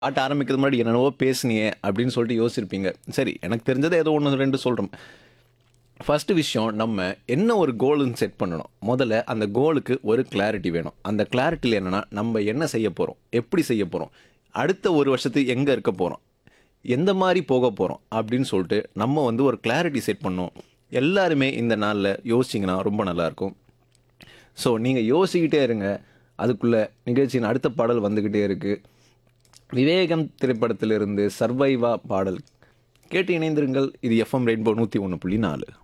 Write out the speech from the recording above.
பாட்டு ஆரம்பிக்கிறது முன்னாடி என்னென்னவோ பேசுனியே அப்படின்னு சொல்லிட்டு யோசிச்சிருப்பீங்க சரி எனக்கு தெரிஞ்சதை ஏதோ ஒன்று ரெண்டு சொல்கிறோம் ஃபஸ்ட்டு விஷயம் நம்ம என்ன ஒரு கோலுன்னு செட் பண்ணணும் முதல்ல அந்த கோலுக்கு ஒரு கிளாரிட்டி வேணும் அந்த கிளாரிட்டியில் என்னென்னா நம்ம என்ன செய்ய போகிறோம் எப்படி செய்ய போகிறோம் அடுத்த ஒரு வருஷத்துக்கு எங்கே இருக்க போகிறோம் எந்த மாதிரி போக போகிறோம் அப்படின்னு சொல்லிட்டு நம்ம வந்து ஒரு கிளாரிட்டி செட் பண்ணோம் எல்லாருமே இந்த நாளில் யோசிச்சிங்கன்னா ரொம்ப நல்லாயிருக்கும் ஸோ நீங்கள் யோசிக்கிட்டே இருங்க அதுக்குள்ளே நிகழ்ச்சியின் அடுத்த பாடல் வந்துக்கிட்டே இருக்குது விவேகம் திரைப்படத்திலிருந்து சர்வைவா பாடல் கேட்டு இணைந்திருங்கள் இது எஃப்எம் ரெயின்போ நூற்றி ஒன்று புள்ளி நாலு